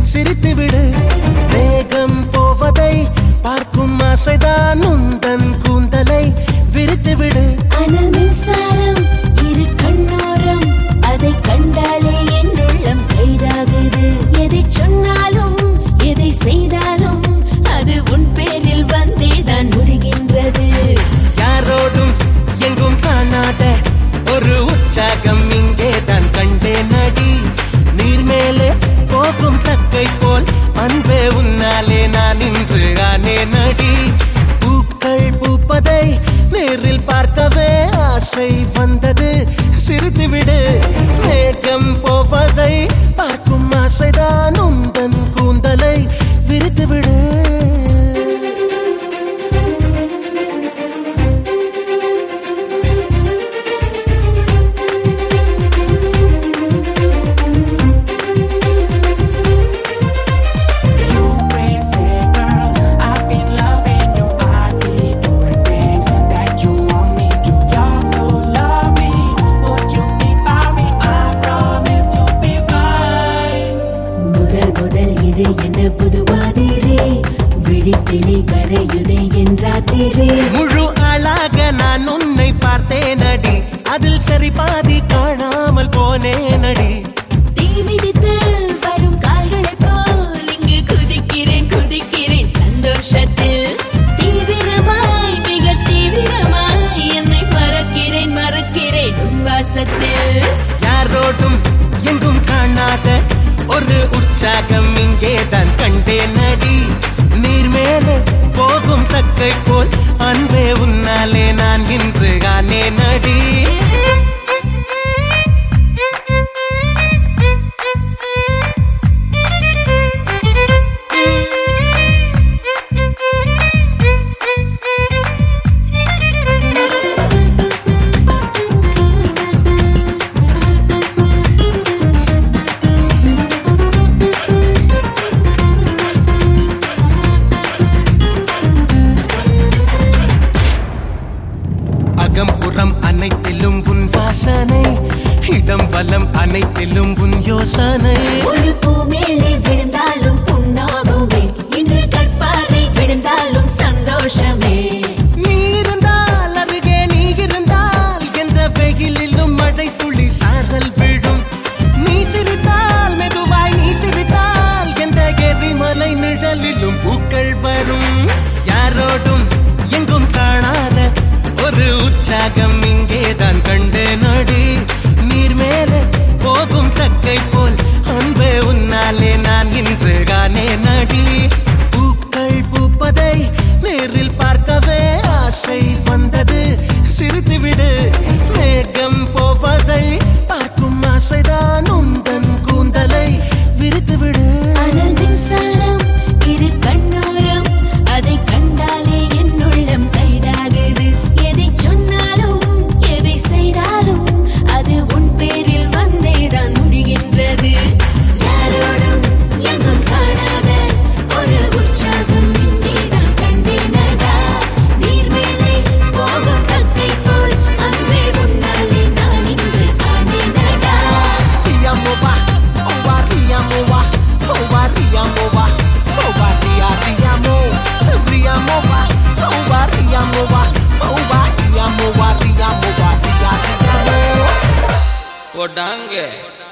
சிரித்துவிடு மேகம் போவதை பார்க்கும் ஆசைதான் உந்தன் கூந்தலை விரித்துவிடு அனல் மின்சாரம் இரு கண்ணோரம் அதை கண்டாலே என் உள்ளம் கைதாகுது எதை சொன்னாலும் எதை செய்தாலும் அது உன் பேரில் வந்தேதான் முடிகின்றது யாரோடும் எங்கும் காணாத ஒரு உற்சாகம் இங்கே தான் கண்டே நடி நீர் மேலே போகும் தக்கை போல் அன்பே உன்னாலே நான் இன்று ஆனே நடி பூக்கள் பூப்பதை நேரில் பார்க்கவே ஆசை வந்தது சிரித்துவிடு மேகம் போவதை பார்க்கும் ஆசைதான் உந்தன் கூந்தலை விரித்துவிடு You crazy girl, I've been loving you. I be doing things that you want me to. You're so lovely, would you be by me? I promise you'll be mine. முதல் முதல் இது என்ன புது மாதிரி விழிப்பினை கரையுதே என் ராத்திரி முழு ஆளாக நான் உன்னை பார்த்தேனடி அதில் சரி பாதி காணாமல் போனேனடி தீ மிதித்து வரும் கால்களைப் போல் இங்கு குதிக்கிறேன் குதிக்கிறேன் சந்தோஷத்தில் தீவிரமாய் மிக தீவிரமாய் என்னை மறக்கிறேன் மறக்கிறேன் உன் வாசத்தில் யாரோடும் எங்கும் காணாத ஒரு உற்சாகம் இங்கே தான் கண்டேனடி நீர் மேலே போகும் தக்கை போல் அன்பே உன்னாலே நான் இன்று ஆனே நடி அகம்புறம் அனைத்திலும் உன் வாசனை இடம் வலம் அனைத்திலும் உன் யோசனை ஒரு பூ மேலே விழுந்தாலும் புண்ணாகுமே இன்று கற்பாறை விழுந்தாலும் சந்தோஷமே நீ இருந்தால் அருகே நீ இருந்தால் எந்த வெயிலிலும் மழை துளி சாரல் விழும் நீ சிரித்தால் மெதுவாய் நீ சிரித்தால் எந்த எரிமலை நிழலிலும் பூக்கள் வரும் யாரோடும் எங்கும் காணாத ஒரு உற்சாகம் இங்கே தான் கண்டு நடி நீர் மேலே போகும் தக்கை போல் அன்பே உன்னாலே நான் இன்று காணே நடி பூக்கள் பூப்பதை நேரில் பார்க்கவே ஆசை வந்தது சிரித்துவிடு மேகம் போவதை பார்க்கும் ஆசைதான் உந்தன் கூந்தலை விரித்துவிடு அனல் மின்சாரம் இரு கண்ணோரம் அதை கண்டாலே என் உள்ளம் கைதாகுது எதை சொன்னாலும் எதை செய்தாலும் அது உன் பேரில் வந்தேதான் முடிகின்றது யாரோடும் எங்கும் காணாத ஒரு உற்சாகம் இங்கேதான் கண்டேனடா நீர் மேலே போகும் தக்கை போல் அன்பே உன்னாலே நான் இன்று ஆனேனடா Riamowa, owa riamowa, owa riamowa, owa ria riamo, riamowa, owa riamowa, owa riamowa, riamowa, ria riamo. போட்டாங்க